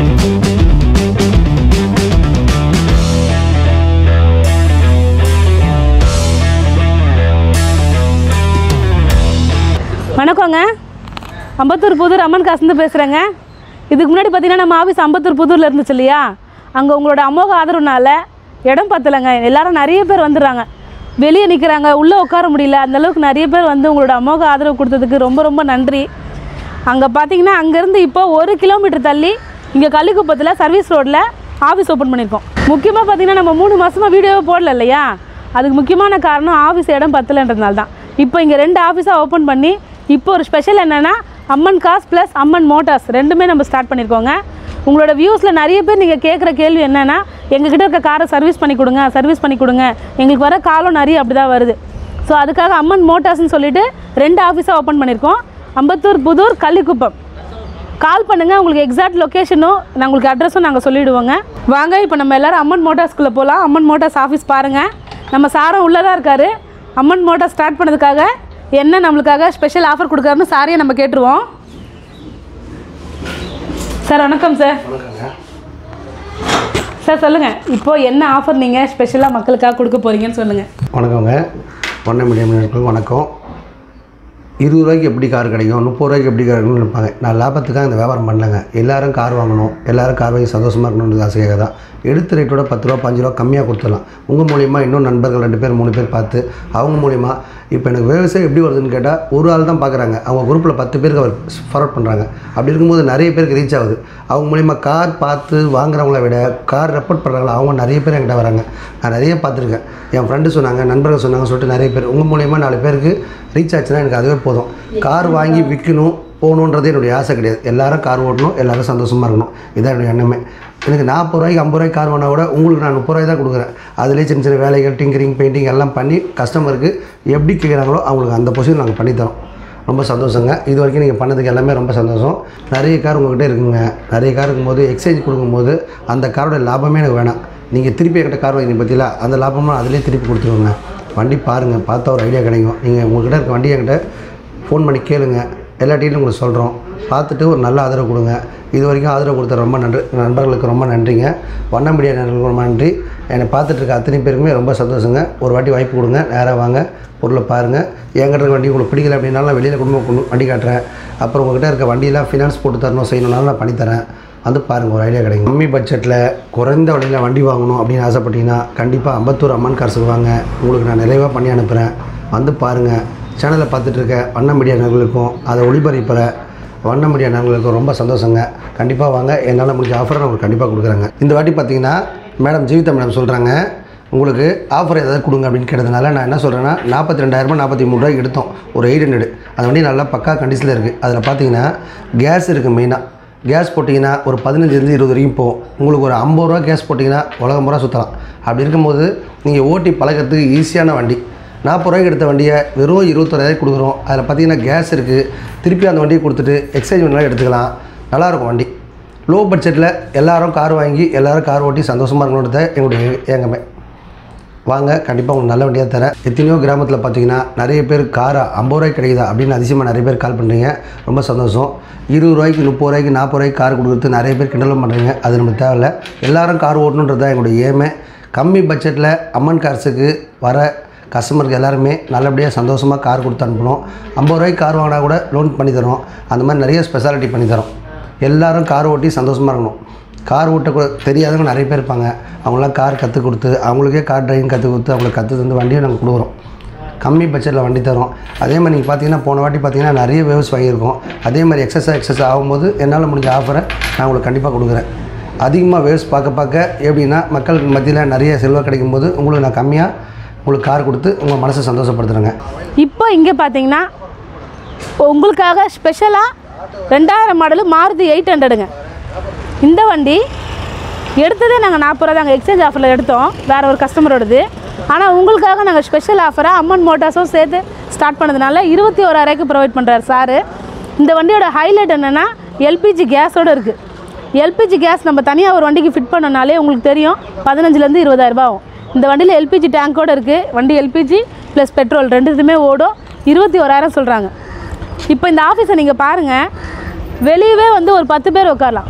வணக்கங்க அம்பத்தூர் புதூர் அம்மன் காசுந்து பேசுகிறேங்க இதுக்கு முன்னாடி பார்த்தீங்கன்னா நம்ம ஆஃபீஸ் அம்பத்தூர் புதூரில் இருந்துச்சு இல்லையா அங்கே உங்களோட அமோக ஆதரவுனால இடம் பத்தலைங்க எல்லாரும் நிறைய பேர் வந்துடுறாங்க வெளியே நிற்கிறாங்க உள்ளே உட்கார முடியல அந்த அளவுக்கு நிறைய பேர் வந்து உங்களோட அமோக ஆதரவு கொடுத்ததுக்கு ரொம்ப ரொம்ப நன்றி அங்கே பார்த்தீங்கன்னா அங்கேருந்து இப்போ ஒரு கிலோமீட்டர் தள்ளி இங்கே கள்ளிக்குப்பத்தில் சர்வீஸ் ரோட்டில் ஆஃபீஸ் ஓப்பன் பண்ணியிருக்கோம் முக்கியமாக பார்த்தீங்கன்னா நம்ம மூணு மாதமாக வீடியோவே போடல இல்லையா அதுக்கு முக்கியமான காரணம் ஆஃபீஸ் இடம் பத்தலைன்றதுனால தான் இப்போ இங்கே ரெண்டு ஆஃபீஸாக ஓப்பன் பண்ணி இப்போ ஒரு ஸ்பெஷல் என்னென்னா Amman cars plus Amman motors ரெண்டுமே நம்ம ஸ்டார்ட் பண்ணியிருக்கோங்க உங்களோட வியூஸில் நிறைய பேர் நீங்கள் கேட்குற கேள்வி என்னென்னா எங்ககிட்ட இருக்க காரை சர்வீஸ் பண்ணி கொடுங்க சர்வீஸ் பண்ணி கொடுங்க எங்களுக்கு வர காலம் நிறைய அப்படி தான் வருது ஸோ அதுக்காக அம்மன் மோட்டார்ஸ்னு சொல்லிட்டு ரெண்டு ஆஃபீஸாக ஓப்பன் பண்ணியிருக்கோம் அம்பத்தூர் புதூர் கள்ளிக்குப்பம் கால் பண்ணுங்கள் உங்களுக்கு எக்ஸாக்ட் லொக்கேஷனும் நான் உங்களுக்கு அட்ரஸும் நாங்கள் சொல்லிவிடுவோங்க வாங்க இப்போ நம்ம எல்லாரும் அம்மன் மோட்டார்ஸ்குள்ளே போகலாம் அம்மன் மோட்டார்ஸ் ஆஃபீஸ் பாருங்கள் நம்ம சாரும் உள்ளே தான் இருக்கார் அம்மன் மோட்டார் ஸ்டார்ட் பண்ணதுக்காக என்ன நம்மளுக்காக ஸ்பெஷல் ஆஃபர் கொடுக்குறாருன்னு சாரையை நம்ம கேட்டுருவோம் சார் வணக்கம் சார் வணக்கங்க சார் சொல்லுங்கள் இப்போது என்ன ஆஃபர் நீங்கள் ஸ்பெஷலாக மக்களுக்காக கொடுக்க போகிறீங்கன்னு சொல்லுங்கள் வணக்கங்க ஒன்றை மீடியம் நேயர்களுக்கு வணக்கம் இருபது ரூபாய்க்கு எப்படி கார் கிடைக்கும் முப்பது ரூபாய்க்கு எப்படி கார் கிடைக்கும்னு நினைப்பாங்க நான் லாபத்துக்காக இந்த வியாபாரம் பண்ணலங்க எல்லாரும் கார் வாங்கணும் எல்லாரும் கார் வாங்கி சந்தோஷமாக இருக்கணும்னு ஆசையாக தான் எடுத்த ரேட்டோட பத்து ரூபா பஞ்சு ரூபா கம்மியாக கொடுத்துடலாம் உங்கள் மூலியமா இன்னும் நண்பர்கள் ரெண்டு பேர் மூணு பேர் பார்த்து அவங்க மூலியமா இப்போ எனக்கு விவசாயம் எப்படி வருதுன்னு கேட்டால் ஒரு ஆள் தான் பார்க்குறாங்க அவங்க குரூப்பில் பத்து பேருக்கு அவர் ஃபார்வர்ட் பண்ணுறாங்க அப்படி இருக்கும்போது நிறைய பேருக்கு ரீச் ஆகுது அவங்க மூலிமா கார் பார்த்து வாங்குறவங்கள விட கார் ரெப்போர்ட் பண்ணுறாங்களா அவங்க நிறைய பேர் என்கிட்ட வராங்க நான் நிறைய பார்த்துருக்கேன் என் ஃப்ரெண்டு சொன்னாங்க நண்பர்கள் சொன்னாங்க சொல்லிட்டு நிறைய பேர் உங்கள் மூலியமாக நாலு பேருக்கு ரீச் ஆச்சுன்னா எனக்கு அதுவே போதும் கார் வாங்கி விற்கணும் போகணுன்றது என்னுடைய ஆசை கிடையாது எல்லாரும் கார் ஓட்டணும் எல்லாரும் சந்தோஷமாக இருக்கணும் இதான் என்னுடைய எண்ணமே எனக்கு நாற்பது ரூபாய்க்கு ஐம்பது ரூபாய்க்கு கார் வாங்கினா கூட உங்களுக்கு நான் முப்பது ரூபாய் தான் கொடுக்குறேன் அதுலேயே சின்ன சின்ன வேலைகள் டிங்கரிங் பெயிண்டிங் எல்லாம் பண்ணி கஸ்டமருக்கு எப்படி கேட்குறாங்களோ அவங்களுக்கு அந்த பொசிஷன் நாங்கள் பண்ணித்தரோம் ரொம்ப சந்தோஷங்க இது வரைக்கும் நீங்கள் பண்ணதுக்கு எல்லாமே ரொம்ப சந்தோஷம் நிறைய கார் உங்கள்கிட்ட இருக்குங்க நிறைய கார் இருக்கும்போது எக்ஸ்சேஞ்ச் கொடுக்கும்போது அந்த காரோட லாபமே எனக்கு வேணாம் நீங்கள் திருப்பி என்கிட்ட கார் வாங்கி பற்றியில அந்த லாபமும் அதிலே திருப்பி கொடுத்துருவோங்க வண்டி பாருங்கள் பார்த்தா ஒரு ஐடியா கிடைக்கும் நீங்கள் உங்கள்கிட்ட இருக்க வண்டி என்கிட்ட ஃபோன் பண்ணி கேளுங்க எல்லா டீட்டெயிலும் உங்களுக்கு சொல்கிறோம் பார்த்துட்டு ஒரு நல்ல ஆதரவு கொடுங்க இது வரைக்கும் ஆதரவு கொடுத்த ரொம்ப நன்றி நண்பர்களுக்கு ரொம்ப நன்றிங்க வண்ண மீடியா நண்பர்களுக்கு ரொம்ப நன்றி என்னை பார்த்துட்டு இருக்க அத்தனை பேருக்குமே ரொம்ப சந்தோஷங்க ஒரு வாட்டி வாய்ப்பு கொடுங்க நேராக வாங்க பொருளை பாருங்கள் என்கிட்ட இருக்க வண்டி உங்களுக்கு பிடிக்கல அப்படின்னாலும் நான் வெளியில் குடும்ப கொண்டு வண்டி காட்டுறேன் அப்புறம் உங்கள்கிட்ட இருக்க வண்டியெல்லாம் ஃபினான்ஸ் போட்டு தரணும் செய்யணும்னாலும் நான் பண்ணித்தரேன் வந்து பாருங்கள் ஒரு ஐடியா கிடைக்கும் கம்மி பட்ஜெட்டில் குறைந்த விலையில் வண்டி வாங்கணும் அப்படின்னு ஆசைப்பட்டீங்கன்னா கண்டிப்பாக அம்பத்தூர் அம்மன் காசுக்கு வாங்க உங்களுக்கு நான் நிறைவாக பண்ணி அனுப்புகிறேன் வந்து பாருங்கள் சேனலை பார்த்துட்டு இருக்க வண்ண மீடியா நண்பர்களுக்கும் அதை ஒளிபரப்புற வண்ண மீடியா நண்பர்களுக்கும் ரொம்ப சந்தோஷங்க கண்டிப்பாக வாங்க என்னால் முடிஞ்ச ஆஃபரை நான் உங்களுக்கு கண்டிப்பாக கொடுக்குறேங்க இந்த வாட்டி பார்த்தீங்கன்னா மேடம் ஜீவிதா மேடம் சொல்கிறாங்க உங்களுக்கு ஆஃபர் ஏதாவது கொடுங்க அப்படின்னு கேட்டதுனால நான் என்ன சொல்கிறேன்னா நாற்பத்தி ரெண்டாயிரரூபா நாற்பத்தி மூணு ரூபாய்க்கு எடுத்தோம் ஒரு எயிட் ஹண்ட்ரட் அந்த வண்டி நல்லா பக்கா கண்டிஷனில் இருக்குது அதில் பார்த்தீங்கன்னா கேஸ் இருக்குது மெயினாக கேஸ் போட்டிங்கன்னா ஒரு பதினஞ்சுலேருந்து இருபது வரைக்கும் போகும் உங்களுக்கு ஒரு ஐம்பது ரூபா கேஸ் போட்டிங்கன்னா உலகம் பூரா சுற்றலாம் அப்படி இருக்கும்போது நீங்கள் ஓட்டி பழகிறதுக்கு ஈஸியான வண்டி நாற்பது ரூபாய்க்கு எடுத்த வண்டியை வெறும் இருபத்தொராயிரம் கொடுக்குறோம் அதில் பார்த்தீங்கன்னா கேஸ் இருக்குது திருப்பி அந்த வண்டியை கொடுத்துட்டு எக்ஸ்சேஞ்ச் பண்ணலாம் எடுத்துக்கலாம் நல்லாயிருக்கும் வண்டி லோ பட்ஜெட்டில் எல்லாரும் கார் வாங்கி எல்லாரும் கார் ஓட்டி சந்தோஷமாக இருக்கணுன்றத எங்களுடைய ஏங்கமே வாங்க கண்டிப்பாக உங்களுக்கு நல்ல வண்டியாக தரேன் எத்தனையோ கிராமத்தில் பார்த்தீங்கன்னா நிறைய பேர் காரை ஐம்பது ரூபாய்க்கு கிடைக்குதா அப்படின்னு அதிசயமாக நிறைய பேர் கால் பண்ணுறீங்க ரொம்ப சந்தோஷம் இருபது ரூபாய்க்கு முப்பது ரூபாய்க்கு நாற்பது ரூபாய்க்கு கார் கொடுக்குறது நிறைய பேர் கிண்டலும் பண்ணுறீங்க அது நமக்கு தேவையில்ல எல்லாரும் கார் ஓட்டணுன்றது தான் எங்களுடைய ஏமே கம்மி பட்ஜெட்டில் அம்மன் கார்ஸுக்கு வர கஸ்டமருக்கு எல்லாருமே நல்லபடியாக சந்தோஷமாக கார் கொடுத்து அனுப்பணும் ஐம்பது ரூபாய்க்கு கார் வாங்கினா கூட லோன் பண்ணி தரோம் அந்த மாதிரி நிறைய ஸ்பெஷாலிட்டி பண்ணி தரோம் எல்லாரும் கார் ஓட்டி சந்தோஷமாக இருக்கணும் கார் ஓட்ட கூட தெரியாதவங்க நிறைய பேர் இருப்பாங்க அவங்களாம் கார் கற்றுக் கொடுத்து அவங்களுக்கே கார் டிரைவிங் கற்றுக் கொடுத்து அவங்களுக்கு கற்று தந்து வண்டியை நாங்கள் கொடுக்குறோம் கம்மி பட்ஜெட்டில் வண்டி தரோம் அதே மாதிரி நீங்கள் பார்த்தீங்கன்னா போன வாட்டி பார்த்தீங்கன்னா நிறைய வேவ்ஸ் வாங்கியிருக்கோம் அதே மாதிரி எக்ஸஸ் எக்ஸஸ் ஆகும்போது என்னால் முடிஞ்ச ஆஃபரை நான் உங்களுக்கு கண்டிப்பாக கொடுக்குறேன் அதிகமாக வேவ்ஸ் பார்க்க பார்க்க எப்படின்னா மக்களுக்கு மத்தியில் நிறைய செல்வம் கிடைக்கும் போது உங்களுக்கு நான் கம்மியாக உங்களுக்கு கார் கொடுத்து உங்கள் மனசை சந்தோஷப்படுத்துகிறேங்க இப்போ இங்கே பார்த்தீங்கன்னா உங்களுக்காக ஸ்பெஷலாக ரெண்டாயிரம் மாடலு மாருதி எயிட் ஹண்ட்ரடுங்க இந்த வண்டி எடுத்ததே நாங்கள் நாற்பது ரூபா தாங்க எக்ஸ்சேஞ்ச் ஆஃபரில் எடுத்தோம் வேறு ஒரு கஸ்டமரோடது ஆனால் உங்களுக்காக நாங்கள் ஸ்பெஷல் ஆஃபராக அம்மன் மோட்டார்ஸும் சேர்த்து ஸ்டார்ட் பண்ணதுனால இருபத்தி ஓராயிரூபாய்க்கு ப்ரொவைட் பண்ணுறாரு சார் இந்த வண்டியோட ஹைலைட் என்னென்னா எல்பிஜி கேஸோடு இருக்குது எல்பிஜி கேஸ் நம்ம தனியாக ஒரு வண்டிக்கு ஃபிட் பண்ணனாலே உங்களுக்கு தெரியும் பதினஞ்சுலேருந்து இருபதாயிரரூபா ஆகும் இந்த வண்டியில் எல்பிஜி டேங்கோடு இருக்குது வண்டி எல்பிஜி ப்ளஸ் பெட்ரோல் ரெண்டுத்துமே ஓடும் இருபத்தி ஓராயிரம் சொல்கிறாங்க இப்போ இந்த ஆஃபீஸை நீங்கள் பாருங்கள் வெளியவே வந்து ஒரு பத்து பேர் உட்காரலாம்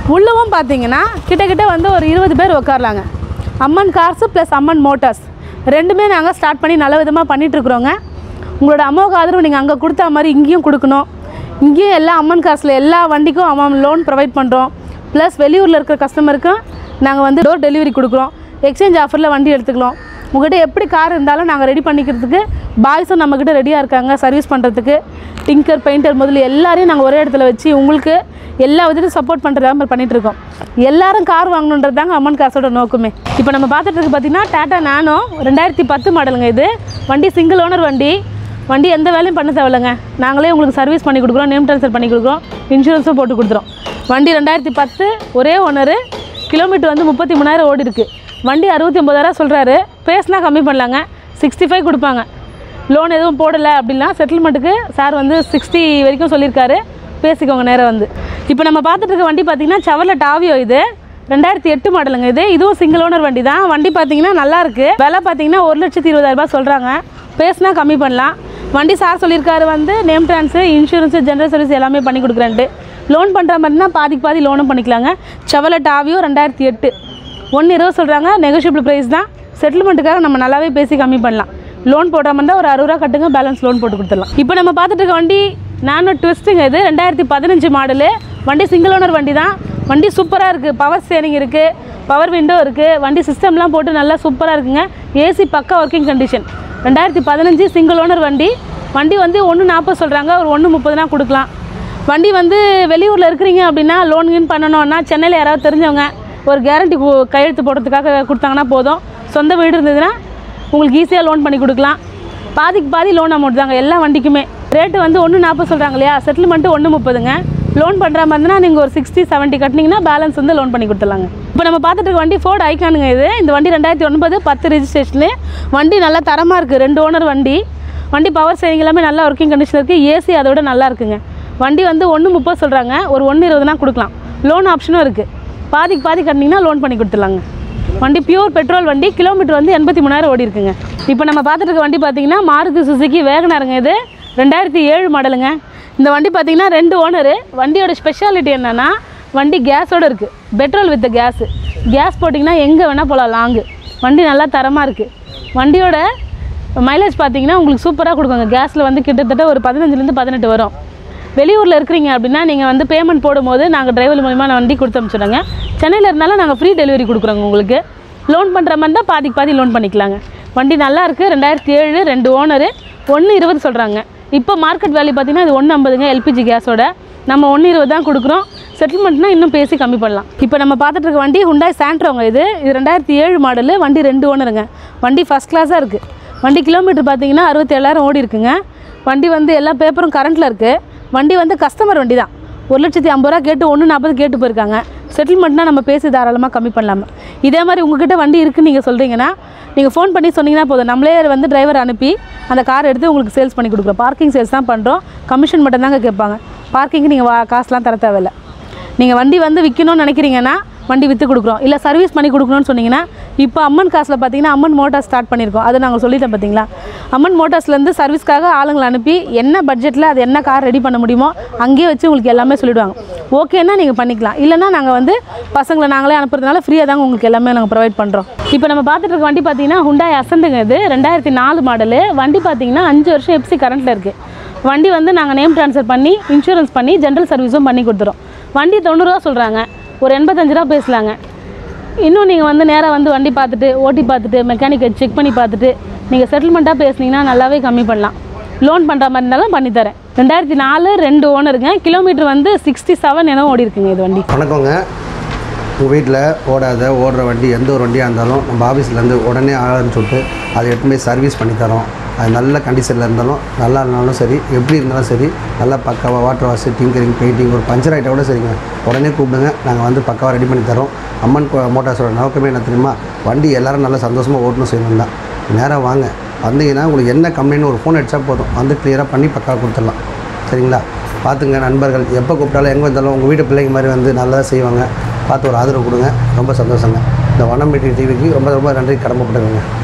உள்ளவும் பார்த்தீங்கன்னா கிட்டக்கிட்ட வந்து ஒரு இருபது பேர் உட்காரலாங்க Amman cars plus Amman motors ரெண்டுமே நாங்கள் ஸ்டார்ட் பண்ணி நல்ல விதமாக பண்ணிகிட்ருக்குறோங்க உங்களோட அம்மாவுக்கு ஆதரவு நீங்கள் அங்கே கொடுத்த மாதிரி இங்கேயும் கொடுக்கணும் இங்கேயும் எல்லா அம்மன் காசில் எல்லா வண்டிக்கும் அம்மன் லோன் ப்ரொவைட் பண்ணுறோம் ப்ளஸ் வெளியூரில் இருக்கிற கஸ்டமருக்கும் நாங்கள் வந்து டோர் டெலிவரி கொடுக்குறோம் எக்ஸ்சேஞ்ச் ஆஃபரில் வண்டி எடுத்துக்கலாம் உங்கள்கிட்ட எப்படி கார் இருந்தாலும் நாங்கள் ரெடி பண்ணிக்கிறதுக்கு பாய்ஸும் நம்மக்கிட்ட ரெடியாக இருக்காங்க சர்வீஸ் பண்ணுறதுக்கு டிங்கர் பெயிண்டர் முதல்ல எல்லாரையும் நாங்கள் ஒரே இடத்துல வச்சு உங்களுக்கு எல்லா விதத்தையும் சப்போர்ட் பண்ணுறதா மாதிரி பண்ணிட்டு இருக்கோம் எல்லாரும் கார் வாங்கணுன்றது தாங்க அம்மன் காசோட நோக்கமே இப்போ நம்ம பார்த்துட்டு இருக்கு பார்த்தீங்கன்னா டாட்டா நானோ ரெண்டாயிரத்தி பத்து மாடலுங்க இது வண்டி சிங்கிள் ஓனர் வண்டி வண்டி எந்த வேலையும் பண்ண தேவையில்லைங்க நாங்களே உங்களுக்கு சர்வீஸ் பண்ணி கொடுக்குறோம் நேம் ட்ரான்ஸ்ஃபர் பண்ணி கொடுக்குறோம் இன்சூரன்ஸும் போட்டு கொடுத்துறோம் வண்டி ரெண்டாயிரத்தி பத்து ஒரே ஓனரு கிலோமீட்டர் வந்து முப்பத்தி மூணாயிரம் ஓடி இருக்கு வண்டி அறுபத்தி ஒம்பதாயிரம் சொல்கிறாரு பேசினா கம்மி பண்ணலாங்க சிக்ஸ்டி ஃபைவ் கொடுப்பாங்க லோன் எதுவும் போடலை அப்படின்னா செட்டில்மெண்ட்டுக்கு சார் வந்து சிக்ஸ்டி வரைக்கும் சொல்லியிருக்காரு பேசிக்கோங்க நேரம் வந்து இப்போ நம்ம பார்த்துட்டு இருக்க வண்டி பார்த்தீங்கன்னா செவரில் டாவியோ இது ரெண்டாயிரத்தி எட்டு மாடலுங்க இது இதுவும் சிங்கிள் ஓனர் வண்டி தான் வண்டி பார்த்தீங்கன்னா நல்லா இருக்கு விலை பார்த்தீங்கன்னா ஒரு லட்சத்தி இருபதாயிரரூபா சொல்கிறாங்க பேசினா கம்மி பண்ணலாம் வண்டி சார் சொல்லியிருக்காரு வந்து name trans insurance general service எல்லாமே பண்ணி கொடுக்குறேன்ட்டு லோன் பண்ணுற மாதிரினா பாதிக்கு பாதி லோனும் பண்ணிக்கலாங்க செவலட் டாவியோ ரெண்டாயிரத்தி எட்டு ஒன்று இருபது சொல்கிறாங்க நெகோஷியபிள் ப்ரைஸ் தான் செட்டில்மெண்ட்டுக்காக நம்ம நல்லாவே பேசி கம்மி பண்ணலாம் லோன் போடுற மாதிரி இருந்தால் ஒரு அறுபது ரூபா கட்டுங்க பேலன்ஸ் லோன் போட்டு கொடுத்துடலாம் இப்போ நம்ம பார்த்துட்டு இருக்க வண்டி நானோ ட்விஸ்ட்டுங்க இது ரெண்டாயிரத்தி பதினஞ்சு மாடலு வண்டி சிங்கிள் ஓனர் வண்டி தான் வண்டி சூப்பராக இருக்குது பவர் ஸ்டேரிங் இருக்குது பவர் விண்டோ இருக்குது வண்டி சிஸ்டம்லாம் போட்டு நல்லா சூப்பராக இருக்குங்க ஏசி பக்கா ஒர்க்கிங் கண்டிஷன் ரெண்டாயிரத்தி பதினஞ்சு சிங்கிள் ஓனர் வண்டி வண்டி வந்து ஒன்று நாற்பது சொல்கிறாங்க ஒரு ஒன்று முப்பதுனா கொடுக்கலாம் வண்டி வந்து வெளியூரில் இருக்கிறீங்க அப்படின்னா லோன் கீன் பண்ணணும்னா சென்னையில் யாராவது தெரிஞ்சவங்க ஒரு கேரண்டி கையெழுத்து போடுறதுக்காக கொடுத்தாங்கன்னா போதும் சொந்த வீடு இருந்ததுன்னா உங்களுக்கு ஈஸியாக லோன் பண்ணி கொடுக்கலாம் பாதிக்கு பாதி லோன் அமௌண்ட் தாங்க எல்லா வண்டிக்குமே ரேட்டு வந்து ஒன்று நாற்பது சொல்கிறாங்க இல்லையா செட்டில்மெண்ட்டு ஒன்று முப்பதுங்க லோன் பண்ணுற மாதிரி இருந்தால் நீங்கள் ஒரு சிக்ஸ்டி செவன்ட்டி கட்டினீங்கன்னா பேலன்ஸ் வந்து லோன் பண்ணி கொடுத்துலாங்க இப்போ நம்ம பார்த்துட்டு இருக்க வண்டி ஃபோர்ட் ஐக்கானுங்க இது இந்த வண்டி ரெண்டாயிரத்தி ஒன்பது பத்து ரெஜிஸ்ட்ரேஷனு வண்டி நல்லா தரமாக இருக்குது ரெண்டு ஓனர் வண்டி வண்டி பவர் சேவிங் எல்லாமே நல்லா ஒர்க்கிங் கண்டிஷன் இருக்குது ஏசி அதோட நல்லா இருக்குங்க வண்டி வந்து ஒன்று முப்பது சொல்கிறாங்க ஒரு ஒன்று இருபதுனா கொடுக்கலாம் லோன் ஆப்ஷனும் இருக்குது பாதிக்கு பாதி கட்டினீங்கன்னா லோன் பண்ணி கொடுத்துலாங்க வண்டி பியூர் பெட்ரோல் வண்டி கிலோமீட்டர் வந்து எண்பத்தி மூணாயிரம் ஓடி இருக்குங்க இப்போ நம்ம பார்த்துட்டு இருக்க வண்டி பார்த்தீங்கன்னா மாருதி சுசுக்கி வேகனாருங்க இது ரெண்டாயிரத்தி ஏழு மாடலுங்க இந்த வண்டி பார்த்தீங்கன்னா ரெண்டு ஓனரு வண்டியோட ஸ்பெஷாலிட்டி என்னென்னா வண்டி கேஸோடு இருக்குது பெட்ரோல் வித் கேஸு கேஸ் போட்டிங்கன்னா எங்கே வேணால் போகலாம் லாங்கு வண்டி நல்லா தரமாக இருக்குது வண்டியோட மைலேஜ் பார்த்தீங்கன்னா உங்களுக்கு சூப்பராக கொடுக்குங்க கேஸில் வந்து கிட்டத்தட்ட ஒரு பதினஞ்சுலேருந்து பதினெட்டு வரும் வெளியூரில் இருக்கிறீங்க அப்படின்னா நீங்கள் வந்து பேமெண்ட் போடும்போது நாங்கள் டிரைவர் மூலிமா நான் வண்டி கொடுத்து அனுப்பிச்சிடுங்க சென்னையில் இருந்தாலும் நாங்கள் ஃப்ரீ டெலிவரி கொடுக்குறோங்க உங்களுக்கு லோன் பண்ணுற மாதிரி தான் பாதிக்கு பாதி லோன் பண்ணிக்கலாங்க வண்டி நல்லா இருக்குது ரெண்டாயிரத்தி ஏழு ரெண்டு ஓனரு ஒன்று இருபது சொல்கிறாங்க இப்போ மார்க்கெட் வேல்யூ பார்த்தீங்கன்னா இது ஒன்று ஐம்பதுங்க எல்பிஜி கேஸோட நம்ம ஒன்று இருபது தான் கொடுக்குறோம் செட்டில்மெண்ட்னா இன்னும் பேசி கம்மி பண்ணலாம் இப்போ நம்ம பார்த்துட்டு இருக்க வண்டி ஹுண்டாய் சாண்ட்ரோங்க இது இது ரெண்டாயிரத்தி ஏழு மாடலு வண்டி ரெண்டு ஓனருங்க வண்டி ஃபஸ்ட் கிளாஸாக இருக்குது வண்டி கிலோமீட்டர் பார்த்தீங்கன்னா அறுபத்தேழாயிரம் ஓடி இருக்குங்க வண்டி வந்து எல்லா பேப்பரும் கரண்ட்டில் இருக்குது வண்டி வந்து கஸ்டமர் வண்டி தான் ஒரு லட்சத்தி ஐம்பது ரூபா கேட்டு ஒன்று நாற்பது கேட்டு போயிருக்காங்க செட்டில்மெண்ட்னா நம்ம பேசி தாராளமாக கம்மி பண்ணலாமா இதே மாதிரி உங்ககிட்ட வண்டி இருக்குன்னு நீங்கள் சொல்கிறீங்கன்னா நீங்கள் ஃபோன் பண்ணி சொன்னீங்கன்னா போதும் நம்மளே வந்து டிரைவர் அனுப்பி அந்த கார் எடுத்து உங்களுக்கு சேல்ஸ் பண்ணி கொடுக்குறோம் பார்க்கிங் சேல்ஸ் தான் பண்ணுறோம் கமிஷன் மட்டும் தாங்க கேட்பாங்க பார்க்கிங்க்கு நீங்கள் வா காசுலாம் தர தேவையில்லை நீங்கள் வண்டி வந்து விற்கணும்னு நினைக்கிறீங்கன்னா வண்டி விற்று கொடுக்குறோம் இல்லை சர்வீஸ் பண்ணி கொடுக்கணும்னு சொன்னீங்கன்னா இப்போ அம்மன் காசில் பார்த்தீங்கன்னா அம்மன் மோட்டார்ஸ் ஸ்டார்ட் பண்ணியிருக்கோம் அதை நாங்கள் சொல்லிட்டோம் பார்த்தீங்களா அம்மன் மோட்டார்ஸ்லேருந்து சர்வீஸ்க்காக ஆளுங்களை அனுப்பி என்ன பட்ஜெட்டில் அது என்ன கார் ரெடி பண்ண முடியுமோ அங்கேயே வச்சு உங்களுக்கு எல்லாமே சொல்லிடுவாங்க ஓகேன்னா நீங்கள் பண்ணிக்கலாம் இல்லைன்னா நாங்கள் வந்து பசங்களை நாங்களே அனுப்புறதுனால ஃப்ரீயாக தாங்க உங்களுக்கு எல்லாமே நாங்கள் ப்ரொவைட் பண்ணுறோம் இப்போ நம்ம பார்த்துட்டு இருக்க வண்டி பார்த்தீங்கன்னா ஹுண்டாய் அசண்டுங்க இது ரெண்டாயிரத்தி நாலு மாடலு வண்டி பார்த்தீங்கன்னா அஞ்சு வருஷம் எஃப்சி கரண்ட்டில் இருக்குது வண்டி வந்து நாங்கள் நேம் ட்ரான்ஸ்ஃபர் பண்ணி இன்சூரன்ஸ் பண்ணி ஜென்ரல் சர்வீஸும் பண்ணி கொடுத்துறோம் வண்டி தொண்ணூறுரூவா சொல்கிறாங்க ஒரு எண்பத்தஞ்சு ரூபா பேசலாங்க இன்னும் நீங்கள் வந்து நேராக வந்து வண்டி பார்த்துட்டு ஓட்டி பார்த்துட்டு மெக்கானிக்கை செக் பண்ணி பார்த்துட்டு நீங்கள் செட்டில்மெண்ட்டாக பேசுனீங்கன்னா நல்லாவே கம்மி பண்ணலாம் லோன் பண்ணுற மாதிரி இருந்தாலும் பண்ணித்தரேன் ரெண்டாயிரத்தி நாலு ரெண்டு ஓனருங்க கிலோமீட்டர் வந்து சிக்ஸ்டி செவன் என்ன ஓடி இருக்குங்க இது வண்டி வணக்கங்க உங்கள் வீட்டில் ஓடாத ஓடுற வண்டி எந்த ஒரு வண்டியாக இருந்தாலும் நம்ம ஆஃபீஸ்லேருந்து உடனே ஆளுன்னு சொல்லிட்டு அதை எடுத்து போய் சர்வீஸ் பண்ணி தரோம் அது நல்ல கண்டிஷனில் இருந்தாலும் நல்லா இருந்தாலும் சரி எப்படி இருந்தாலும் சரி நல்லா பக்காவாக வாட்டர் வாஷ் டிங்கரிங் பெயிண்டிங் ஒரு பஞ்சர் ஆகிட்ட கூட சரிங்க உடனே கூப்பிடுங்க நாங்கள் வந்து பக்காவாக ரெடி பண்ணி தரோம் அம்மன் கோ- மோட்டார்ஸோட நோக்கமே என்ன தெரியுமா வண்டி எல்லாரும் நல்லா சந்தோஷமாக ஓட்டணும் செய்யணும் தான் நேராக வாங்க வந்தீங்கன்னா உங்களுக்கு என்ன கம்ப்ளைண்ட் ஒரு ஃபோன் அடிச்சா போதும் வந்து கிளியராக பண்ணி பக்காவாக கொடுத்துடலாம் சரிங்களா பார்த்துங்க நண்பர்கள் எப்போ கூப்பிட்டாலும் எங்கே வந்தாலும் உங்கள் வீட்டு பிள்ளைங்க மாதிரி வந்து நல்லா செய்வாங்க பார்த்து ஒரு ஆதரவு கொடுங்க ரொம்ப சந்தோஷங்க இந்த வனம் மீட்டிங் டிவிக்கு ரொம்ப ரொம்ப நன்றி கடமைப்பட்டுருங்க